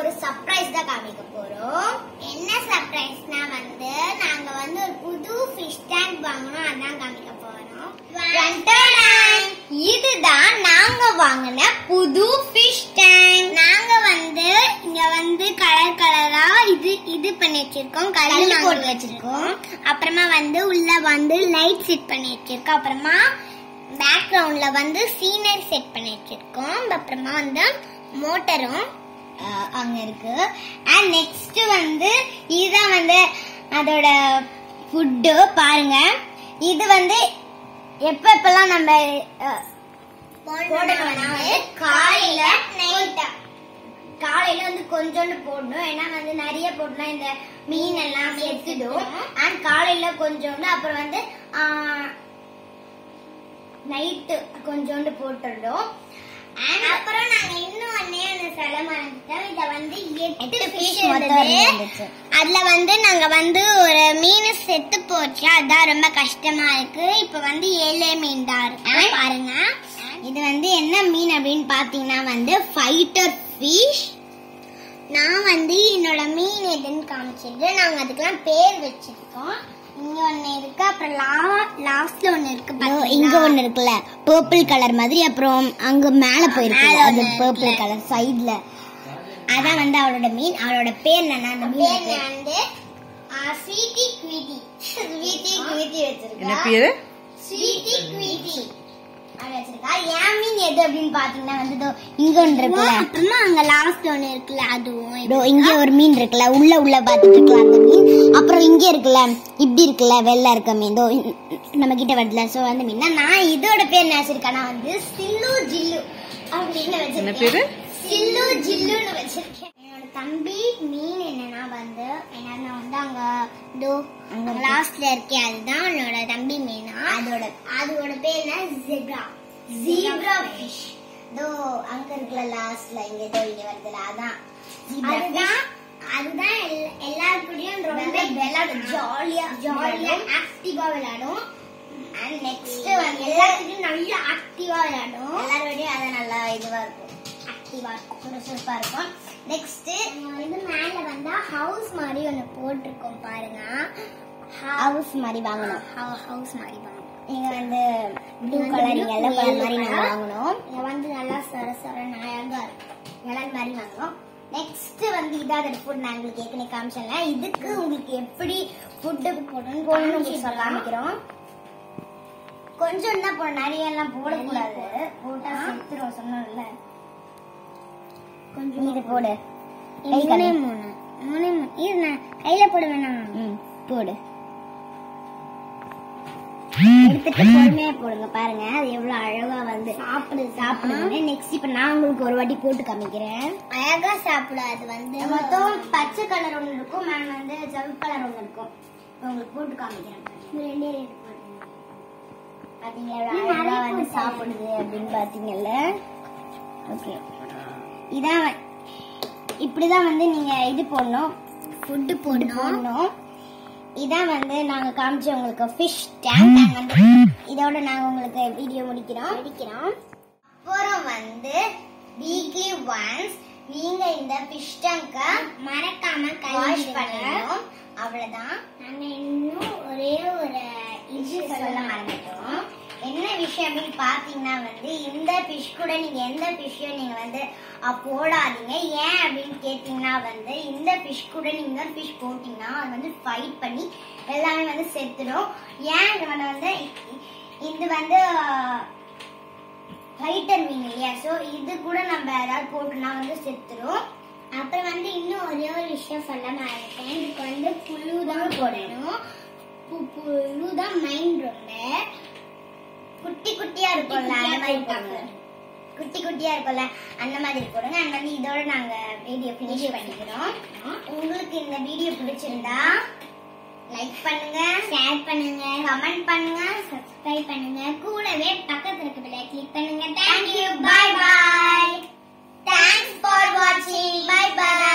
ஒரு சர்ப்ரைஸ் தான் காமிக்க போறோம் என்ன சர்ப்ரைஸ்னா வந்து நாங்க வந்து ஒரு புது ஃபிஷ் டேங்க் வாங்கணும் அதான் காமிக்க போறோம் டன்டடான். இதுதான் நாங்க வாங்கின புது ஃபிஷ் டேங்க் நாங்க வந்து இங்க வந்து கலர் கலரா இது இது பண்ணி வச்சிருக்கோம் கல்லு கல்லு போட்டு போட்டு வச்சிருக்கோம் அப்புறமா வந்து உள்ள வந்து லைட் செட் பண்ணி வச்சிருக்கோம் அப்புறமா பேக்ரவுண்ட்ல வந்து சீனரி செட் பண்ணி வச்சிருக்கோம் அப்புறமா வந்து மோட்டரும் அஹ், அங்க இருக்கு அண்ட் நெக்ஸ்ட் வந்து இதுதான் வந்து அதோட ஃபுட்டு பாருங்க இது வந்து எப்ப எப்பெல்லாம் நம்ம அஹ், போடணும் வந்து காலையில நைட்டா காலையில வந்து கொஞ்சோண்டு போடணும் ஏன்னா வந்து நிறைய போட்டா இந்த மீன் எல்லாம் செத்துடும் அண்ட் காலையில கொஞ்சோண்டு அப்புறம் வந்து நைட்டு கொஞ்சோண்டு போட்டுடும் And அப்புறம் நாங்க இன்னும் ஒன்னே அந்த சிலை மறந்துட்டோம் இத வந்து எட்டு எட்டு fish fish மொத்தம் இருந்தது இருந்துச்சு. அதுல வந்து நாங்க வந்து ஒரு மீன் செத்து போச்சு அதான் ரொம்ப கஷ்டமா இருக்கு இப்ப வந்து ஏழே மீன் தான் இருக்கு பாருங்க இது வந்து என்ன மீன் அப்படின்னு பாத்தீங்கன்னா வந்து ஃபைட்டர் ஃபிஷ் நான் வந்து என்னோட மீன் எதுன்னு காமிச்சிட்டு நாங்க அதுக்கெல்லாம் பேர் வச்சிருக்கோம் இங்க ஒண்ணு இருக்கு அப்புறம் லா லாஸ்ட்ல ஒண்ணு இருக்கு பாத்தீங்களா? இங்க ஒண்ணு இருக்குல்ல பர்பிள் கலர் மாதிரி அப்புறம் அங்க மேல போயிருக்கு மேல அது ஒண்ணு பர்பிள் இருக்குல்ல. கலர் சைடுல அதான் வந்து அவளோட மீன் அவளோட பேர் என்னன்னா அந்த பேர் மீன் வந்து ஸ்வீட்டி குவீட்டி ஸ்வீட்டி குவித்தி வச்சிருக்கா என்ன பேரு ஸ்வீட்டி குவீட்டி அப்படி வச்சிருக்கா என் மீன் எது அப்படின்னு பாத்தீங்கன்னா வந்து இதோ இங்க ஒன்று இருக்குல்ல அப்புறமா அங்க லாஸ்ட்ல ஒண்ணு இருக்குல்ல அதுவும் இதோ இங்க ஒரு மீன் இருக்குல்ல உள்ள உள்ள பாத்துட்டு இருக்கலாம் அந்த மீன் அப்புறம் இங்க இருக்குல்ல இப்படி இருக்குல்ல வெள்ளை இருக்க மீன் இதோ இ- நம்ம கிட்ட வருதுல சோ அந்த மீன் நான் இதோட பேர் என்ன வச்சிருக்கேன்னா வந்து சில்லு ஜில்லு அப்படின்னு என்ன வச்சிருக்கேன் பேரு சில்லு ஜில்லுன்னு வச்சிருக்கேன் என்னோட தம்பி மீன் என்னன்னா வந்து என்னன்னா வந்து அங்க இதோ அங்க இருக்கு. லாஸ்ட்ல இருக்கே அதுதான் என்னோட தம்பி மீனா அதோட அதோட பேர் என்ன ஜெப்ரா ஜீப்ரா ஃபிஷ் இதோ அங்க இருக்குல்ல லாஸ்ட்ல இங்க இதோ இங்க வருதுல அதான் zebra fish. அதுதான் அதுதான் எல்லா- எல்லார் கூடயும் ரொம்ப வந்து விளையாட ஜாலியா ஜாலியா ஆக்டிவா விளையாடும் அண்ட் நெக்ஸ்ட் வந்து வந்து எல்லாத்துக்கும் நல்லா ஆக்டிவா விளையாடும் எல்லாரோடய அது நல்லா இதுவா இருக்கும் ஆக்டிவா இருக்கும் சுறுசுறுப்பா இருக்கும் நெக்ஸ்ட் நம்ம வந்து மேல வந்தா ஹவுஸ் மாதிரி ஒண்ணு போட்டிருக்கோம் பாருங்க ஹவுஸ் மாதிரி வாங்கணும் ஹவுஸ் மாதிரி வாங்க இங்க வந்து ப்ளூ இது வந்து கலர் இங்க எல்லோ yellow கலர் மாதிரி நம்ம colour. வாங்கணும் இங்க வந்து நல்லா சர சர அழகா இருக்கும் கலர் மாதிரி வாங்கணும் நெக்ஸ்ட் வந்து இதாவது ஃபுட் நான் உங்களுக்கு ஏற்கனவே காமிச்சேன்ல இதுக்கு உங்களுக்கு எப்படி ஃபுட்டு போடணும் போடணும் உங்களுக்கு சொல்ல காமிக்கிறோம் கொஞ்சம் தான் போடணும் நிறைய எல்லாம் போடக்கூடாது போட்டா செத்துரும் சொன்னோம்ல கொஞ்சம் இது போடு இது கை மூணே காமி. மூணு மூணே மூணு இது நான் கையில போட வேணாம் ம் போடு எடுத்துட்டு பொறுமையா போடுங்க பாருங்க அது எவ்வளவு அழகா வந்து சாப்பிடு சாப்பிடுங்க நெக்ஸ்ட் இப்ப நான் உங்களுக்கு ஒரு வாட்டி போட்டு காமிக்கிறேன் அழகா சாப்பிடு அது வந்து மொத்தம் பச்சை கலர் ஒண்ணு இருக்கும் மேம் வந்து சிவப்பு கலர் ஒண்ணு இருக்கும் இப்ப உங்களுக்கு போட்டு காமிக்கிறேன் இது ரெண்டே ரெண்டு போடு. பாத்தீங்களா நீ எவ்வளவு அழகா நிறைய வந்து போட்டு. சாப்பிடுது அப்படின்னு பாத்தீங்கல்ல ஓகே இதான் வ- இப்படிதான் வந்து நீங்க இது போடணும் ஃபுட்டு இது போடணும் போடணும் இதான் வந்து நாங்க காமிச்ச உங்களுக்கு ஃபிஷ் டேங்க் நாங்க வந்து இதோட நாங்க உங்களுக்கு வீடியோ முடிக்கிறோம் முடிக்கிறோம் அப்புறம் வந்து வீக்லி ஒன்ஸ் நீங்க இந்த ஃபிஷ் டேங்க மறக்காம வாஷ் கழுவிடுங்க பண்ணணும் அவ்வளவுதான் நாங்க இன்னும் ஒரே ஒரு இது சொல்ல மறந்துட்டோம் என்ன விஷயம் அப்படின்னு பாத்தீங்கன்னா வந்து இந்த ஃபிஷ் கூட நீங்க எந்த ஃபிஷ்ஷையும் நீங்க வந்து அஹ், போடாதீங்க ஏன் அப்படின்னு கேட்டீங்கன்னா வந்து இந்த ஃபிஷ் கூட நீங்க ஃபிஷ் போட்டீங்கன்னா அது வந்து ஃபைட் பண்ணி எல்லாமே வந்து செத்துடும் ஏன் இது வந்து வந்து இ- இது வந்து ஃபைட்டர் மீன் இல்லையா ஸோ இது கூட நம்ம ஏதாவது போட்டுனா வந்து செத்துடும் அப்புறம் வந்து இன்னும் ஒரே ஒரு விஷயம் சொல்ல மறந்துட்டேன் இதுக்கு வந்து புழு தான் போடணும் பு- புழு தான் மைண்ட் ரொம்ப குட்டி குட்டியா இருக்கும்ல அந்த மாதிரி குட்டியா போடுங்க குட்டி குட்டியா இருக்கும்ல அந்த மாதிரி போடுங்க அண்ட் வந்து இதோட நாங்க வீடியோ ஃபினிஷ் பண்ணிக்கிறோம் உங்களுக்கு இந்த வீடியோ பிடிச்சிருந்தா லைக் பண்ணுங்க ஷேர் பண்ணுங்க கமெண்ட் பண்ணுங்க சப்ஸ்கிரைப் பண்ணுங்க கூடவே பக்கத்துல இருக்க பெல்லை கிளிக் பண்ணுங்க thank you bye bye thanks for வாட்சிங் பை பை